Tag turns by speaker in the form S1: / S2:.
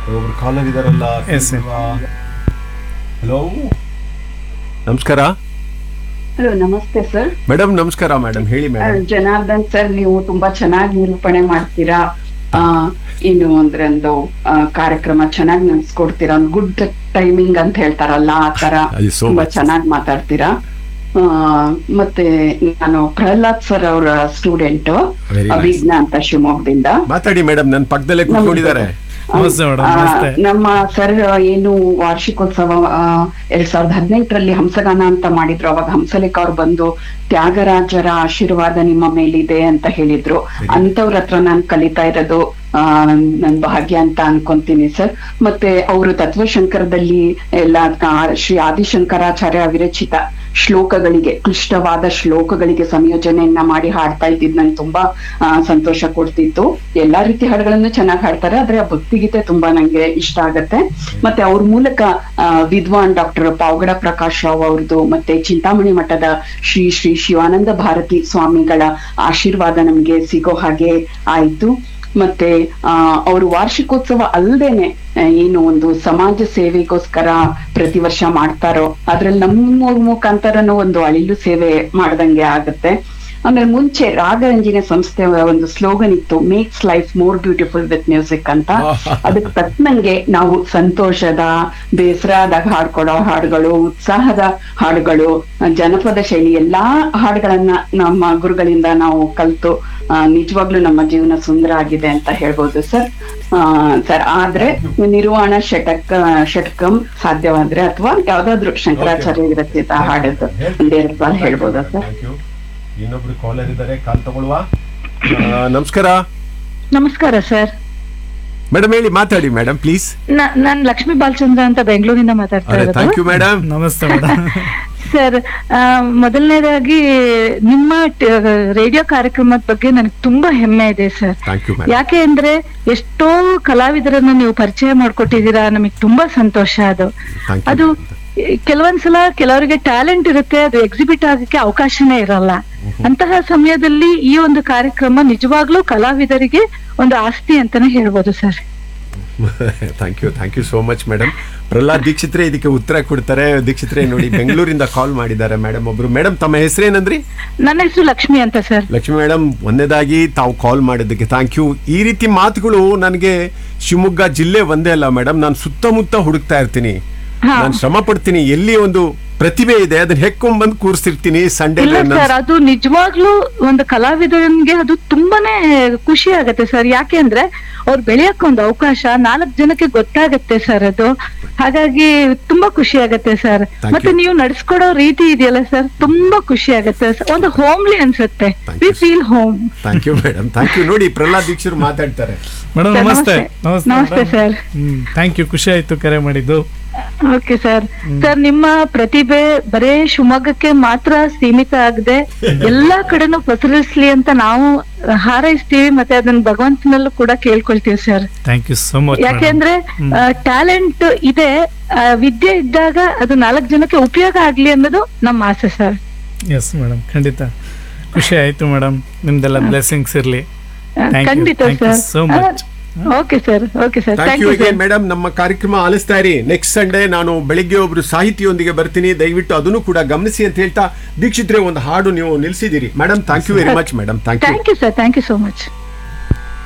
S1: ಒಬ್ರು ಕಾಲರ್ ಇದಾರಲ್ಲ
S2: Yes, sir.
S1: Hello ನಮಸ್ಕಾರ
S3: ಹಲೋ ನಮಸ್ತೆ ಸರ್
S1: ಮೇಡಮ್ ನಮಸ್ಕಾರ ಮೇಡಮ್ ಹೇಳಿ ಮೇಡಮ್
S3: ಜನಾರ್ದನ್ ಸರ್ ನೀವು ತುಂಬಾ ಚೆನ್ನಾಗಿ ನಿರೂಪಣೆ ಮಾಡ್ತೀರಾ ಆ, ಏನು ಅಂದ್ರೆ ಒಂದು ಆ, ಕಾರ್ಯಕ್ರಮ ಚೆನ್ನಾಗಿ ನಡೆಸ್ಕೊಡ್ತೀರಾ ಒಂದು ಗುಡ್ ಟೈಮಿಂಗ್ ಅಂತ ಹೇಳ್ತಾರಲ್ಲ ಆ ತರ
S1: ಅದು so
S3: ತುಂಬಾ
S1: much.
S3: ಚೆನ್ನಾಗಿ ಮಾತಾಡ್ತೀರಾ ಆ, ಮತ್ತೆ ನಾನು ಪ್ರಹ್ಲಾದ್ ಸರ್ ಅವರ ಸ್ಟೂಡೆಂಟ್
S1: Very nice.
S3: ಅಭಿಜ್ಞ ಅಂತ ಶಿವಮೊಗ್ಗದಿಂದ
S1: ಮಾತಾಡಿ ಮೇಡಮ್ ನನ್ನ ಪಕ್ಕದಲ್ಲೇ ಕೂತ್ಕೊಂಡಿದ್ದಾರೆ
S2: ನಮಸ್ತೆ ಮೇಡಮ್
S3: ಆ,
S2: ನಮಸ್ತೆ
S3: ನಮ್ಮ ಸರ್ ಏನು ವಾರ್ಷಿಕೋತ್ಸವ ಆ, ಎರಡ್ ಸಾವಿರದ ಹದಿನೆಂಟರಲ್ಲಿ ಹಂಸಗಾನ ಅಂತ ಮಾಡಿದ್ರು ಅವಾಗ ಹಂಸಲೇಖ ಅವ್ರು ಬಂದು ತ್ಯಾಗರಾಜರ ಆಶೀರ್ವಾದ ನಿಮ್ಮ ಮೇಲಿದೆ ಅಂತ ಹೇಳಿದ್ರು ಅಂತವ್ರ ಹತ್ರ ನಾನು ಕಲಿತಾ ಇರೋದು ಆ ನನ್ ಭಾಗ್ಯ ಅಂತ ಅನ್ಕೊಂತೀನಿ ಸರ್ ಮತ್ತೆ ಅವರು ತತ್ವಶಂಕರದಲ್ಲಿ ಎಲ್ಲ ಆ, ಶ್ರೀ ಆದಿಶಂಕರಾಚಾರ್ಯ ವಿರಚಿತ ಶ್ಲೋಕಗಳಿಗೆ ಕ್ಲಿಷ್ಟವಾದ ಶ್ಲೋಕಗಳಿಗೆ ಸಂಯೋಜನೆಯನ್ನ ಮಾಡಿ ಹಾಡ್ತಾ ಇದ್ದಿದ್ ನಂಗೆ ತುಂಬಾ ಆ, ಸಂತೋಷ ಕೊಡ್ತಿತ್ತು ಎಲ್ಲಾ ರೀತಿ ಹಾಡುಗಳನ್ನು ಚೆನ್ನಾಗಿ ಹಾಡ್ತಾರೆ ಆದ್ರೆ ಆ ಭಕ್ತಿಗೀತೆ ತುಂಬಾ ನಂಗೆ ಇಷ್ಟ ಆಗತ್ತೆ ಮತ್ತೆ ಅವ್ರ ಮೂಲಕ ಆ, ವಿದ್ವಾನ್ ಡಾಕ್ಟರ್ ಪಾವಗಡ ಪ್ರಕಾಶ್ ರಾವ್ ಅವ್ರದ್ದು ಮತ್ತೆ ಚಿಂತಾಮಣಿ ಮಠದ ಶ್ರೀ ಶ್ರೀ ಶಿವಾನಂದ ಭಾರತಿ ಸ್ವಾಮಿಗಳ ಆಶೀರ್ವಾದ ನಮ್ಗೆ ಸಿಗೋ ಹಾಗೆ ಆಯ್ತು ಮತ್ತೆ ಆ ಅವರು ವಾರ್ಷಿಕೋತ್ಸವ ಅಲ್ದೇನೆ ಆ, ಏನು ಒಂದು ಸಮಾಜ ಸೇವೆಗೋಸ್ಕರ ಪ್ರತಿ ವರ್ಷ ಮಾಡ್ತಾರೋ ಅದ್ರಲ್ಲಿ ನಮ್ಮ ಮುಖಾಂತರನೂ ಒಂದು ಅಳಿಲು ಸೇವೆ ಮಾಡ್ದಂಗೆ ಆಗತ್ತೆ ಆಮೇಲೆ ಮುಂಚೆ ರಾಗರಂಜಿನ ಸಂಸ್ಥೆ ಒಂದು ಸ್ಲೋಗನ್ ಇತ್ತು makes life more beautiful with music ಅಂತ ಅದಕ್ಕೆ ತಕ್ಕನಂಗೆ ನಾವು ಸಂತೋಷದ ಬೇಸರದಾಗ ಹಾಡ್ಕೊಡೋ ಹಾಡುಗಳು ಉತ್ಸಾಹದ ಹಾಡುಗಳು ಜನಪದ ಶೈಲಿ ಎಲ್ಲಾ ಹಾಡುಗಳನ್ನ ನಮ್ಮ ಗುರುಗಳಿಂದ ನಾವು ಕಲ್ತು ಆ, ನಿಜವಾಗ್ಲೂ ನಮ್ಮ ಜೀವನ ಸುಂದರ ಆಗಿದೆ ಅಂತ ಹೇಳ್ಬೋದು ಸರ್ ಸರ್ ಆದ್ರೆ ನಿರ್ವಾಣ ಷಟಕ ಷಟ್ಕಂ ಸಾಧ್ಯವಾದ್ರೆ ಅಥವಾ ಯಾವ್ದಾದ್ರು ಶಂಕರಾಚಾರ್ಯ ವಿರಚಿತ ಹಾಡೋದು ಒಂದೆರಡು ಸಾಲ ಹೇಳ್ಬೋದಾ ಸರ್
S1: Thank you. ಇನ್ನೊಬ್ರು ಕಾಲರ್ ಇದ್ದಾರೆ ಕಾಲ್ ತಗೊಳ್ವಾ ಆ, ನಮಸ್ಕಾರ
S4: ನಮಸ್ಕಾರ ಸರ್
S1: ಮೇಡಮ್ ಹೇಳಿ ಮಾತಾಡಿ ಮೇಡಮ್ ಪ್ಲೀಸ್
S4: ನಾನ್ ಲಕ್ಷ್ಮೀ ಬಾಲಚಂದ್ರ ಅಂತ ಬೆಂಗಳೂರಿಂದ ಮಾತಾಡ್ತಾ
S1: ಅರೆ ಥ್ಯಾಂಕ್ ಯು
S4: ಇರೋದು
S1: ಮೇಡಮ್
S2: ನಮಸ್ತೆ ಮೇಡಮ್
S4: ಸರ್ ಆ, ಮೊದಲನೇದಾಗಿ ನಿಮ್ಮ ರೇಡಿಯೋ ಕಾರ್ಯಕ್ರಮದ ಬಗ್ಗೆ ನನಗೆ ತುಂಬಾ ಹೆಮ್ಮೆ ಇದೆ ಸರ್
S1: ಥ್ಯಾಂಕ್ ಯು ಮೇಡಮ್
S4: ಯಾಕೆ ಅಂದ್ರೆ ಎಷ್ಟೋ ಕಲಾವಿದರನ್ನ ನೀವು ಪರಿಚಯ ಮಾಡ್ಕೊಟ್ಟಿದ್ದೀರಾ ನಮಗೆ ತುಂಬಾ ಸಂತೋಷ ಅದು
S1: Thank you.
S4: ಅದು ಕೆಲವೊಂದ್ಸಲ ಕೆಲವರಿಗೆ ಟ್ಯಾಲೆಂಟ್ ಇರುತ್ತೆ ಅದು ಎಕ್ಸಿಬಿಟ್ ಆಗಕ್ಕೆ ಅವಕಾಶನೇ ಇರಲ್ಲ ಅಂತಹ ಸಮಯದಲ್ಲಿ ಈ ಒಂದು ಕಾರ್ಯಕ್ರಮ ನಿಜವಾಗ್ಲೂ ಕಲಾವಿದರಿಗೆ ಒಂದು ಆಸ್ತಿ ಅಂತಾನೆ ಹೇಳ್ಬೋದು sir
S1: thank you thank you so much madam Prahlad ದೀಕ್ಷಿತ್ರೆ ಇದಕ್ಕೆ ಉತ್ತರ ಕೊಡ್ತಾರೆ ದೀಕ್ಷಿತ್ರೆ ನೋಡಿ ಬೆಂಗಳೂರಿಂದ ಕಾಲ್ ಮಾಡಿದ್ದಾರೆ ಮೇಡಮ್ ಒಬ್ರು ಮೇಡಮ್ ತಮ್ಮ ಹೆಸರೇನಂದ್ರಿ
S4: ನನ್ನ ಹೆಸರು ಲಕ್ಷ್ಮಿ ಅಂತ ಸರ್
S1: ಲಕ್ಷ್ಮಿ ಮೇಡಮ್ ಒಂದೇದಾಗಿ ತಾವು ಕಾಲ್ ಮಾಡಿದ್ದಕ್ಕೆ ಥ್ಯಾಂಕ್ ಯು ಈ ರೀತಿ ಮಾತುಗಳು ನನಗೆ ಶಿವಮೊಗ್ಗ ಜಿಲ್ಲೆ ಒಂದೇ ಅಲ್ಲ ಮೇಡಮ್ ನಾನು ಸುತ್ತಮುತ್ತ ಹುಡುಕ್ತಾ ಇರ್ತೀನಿ
S4: ಹಾ.
S1: ನಾನು ಶ್ರಮ ಪಡ್ತೀನಿ ಎಲ್ಲಿ ಒಂದು ಪ್ರತಿಭೆ ಇದೆ ಅದನ್ನ ಹೆಕ್ಕೊಂಡ್ ಬಂದು ಕೂರಿಸಿರ್ತೀನಿ ಸಂಡೇ
S4: ಇಲ್ಲ ಸರ್ ಅದು ನಿಜವಾಗ್ಲೂ ಒಂದು ಕಲಾವಿದನಿಗೆ ಅದು ತುಂಬಾನೇ ಖುಷಿ ಆಗತ್ತೆ ಸರ್ ಯಾಕೆ ಅಂದ್ರೆ ಅವ್ರು ಬೆಳೆಯಕ್ಕೆ ಒಂದು ಅವಕಾಶ ನಾಲ್ಕು ಜನಕ್ಕೆ ಗೊತ್ತಾಗತ್ತೆ ಸರ್ ಅದು ಹಾಗಾಗಿ ತುಂಬಾ ಖುಷಿ ಆಗತ್ತೆ ಸರ್
S1: Thank
S4: ಮತ್ತೆ
S1: you.
S4: ನೀವು ನಡ್ಸ್ಕೊಡೋ ರೀತಿ ಇದೆಯಲ್ಲ ಸರ್ ತುಂಬಾ ಖುಷಿ ಆಗತ್ತೆ sir. ಒಂದು ಹೋಮ್ಲಿ ಅನ್ಸುತ್ತೆ
S1: Thank
S4: ವಿ
S1: you, sir.
S4: Feel home
S1: thank you madam thank you ನೋಡಿ ಪ್ರಹ್ಲಾದ್ ದೀಕ್ಷರು ಮಾತಾಡ್ತಾರೆ
S2: ಮೇಡಮ್
S4: ಸರ್,
S2: ನಮಸ್ತೆ
S4: ನಮಸ್ತೆ. ನಮಸ್ತೆ, ಸರ್.
S2: ಹ್ಮ್ ಥ್ಯಾಂಕ್ ಯು ಖುಷಿ ಆಯ್ತು ಕರೆ ಮಾಡಿದ್ದು
S4: ಓಕೆ ಸರ್ ಸರ್ ನಿಮ್ಮ ಪ್ರತಿಭೆ ಬರೇ ಶಿವಮೊಗ್ಗಕ್ಕೆ ಮಾತ್ರ ಸೀಮಿತ ಆಗದೆ ಎಲ್ಲಾ ಕಡೆನೂ ಪ್ರಸರಿಸ್ಲಿ ಅಂತ ನಾವು ಹಾರೈಸ್ತೀವಿ ಮತ್ತೆ ಅದನ್ನ ಭಗವಂತನಲ್ಲೂ ಕೂಡ ಕೇಳ್ಕೊಳ್ತೀವಿ sir
S2: thank you so much
S4: ಯಾಕೆಂದ್ರೆ ಟ್ಯಾಲೆಂಟ್ ಇದೆ ಆ, ವಿದ್ಯೆ ಇದ್ದಾಗ ಅದು ನಾಲ್ಕು ಜನಕ್ಕೆ ಉಪಯೋಗ ಆಗ್ಲಿ ಅನ್ನೋದು ನಮ್ಮ ಆಸೆ ಸರ್
S2: ಎಸ್ ಮೇಡಮ್ ಖಂಡಿತ ಖುಷಿ ಆಯ್ತು ಮೇಡಮ್ ನಿಮ್ದೆಲ್ಲ ಬ್ಲೆಸ್ಸಿಂಗ್ಸ್ ಇರ್ಲಿ Thank you.
S4: ಖಂಡಿತ
S2: Thank you so
S4: sir
S2: much.
S4: Okay sir okay sir
S1: thank
S4: thank
S1: you
S4: you
S1: again
S4: sir
S1: madam ನಮ್ಮ ಕಾರ್ಯಕ್ರಮ ಆಲಿಸ್ತಾ ಇರಿ ನೆಕ್ಸ್ಟ್ ಸಂಡೇ ನಾನು ಬೆಳಿಗ್ಗೆ ಒಬ್ರು ಸಾಹಿತಿಯೊಂದಿಗೆ ಬರ್ತೀನಿ ದಯವಿಟ್ಟು ಅದನ್ನು ಕೂಡ ಗಮನಿಸಿ ಅಂತ ಹೇಳ್ತಾ ದೀಕ್ಷಿತ್ರೆ ಒಂದು ಹಾಡು ನೀವು ನಿಲ್ಸಿದ್ದೀರಿ madam thank you very much madam thank you
S4: thank you sir thank you so much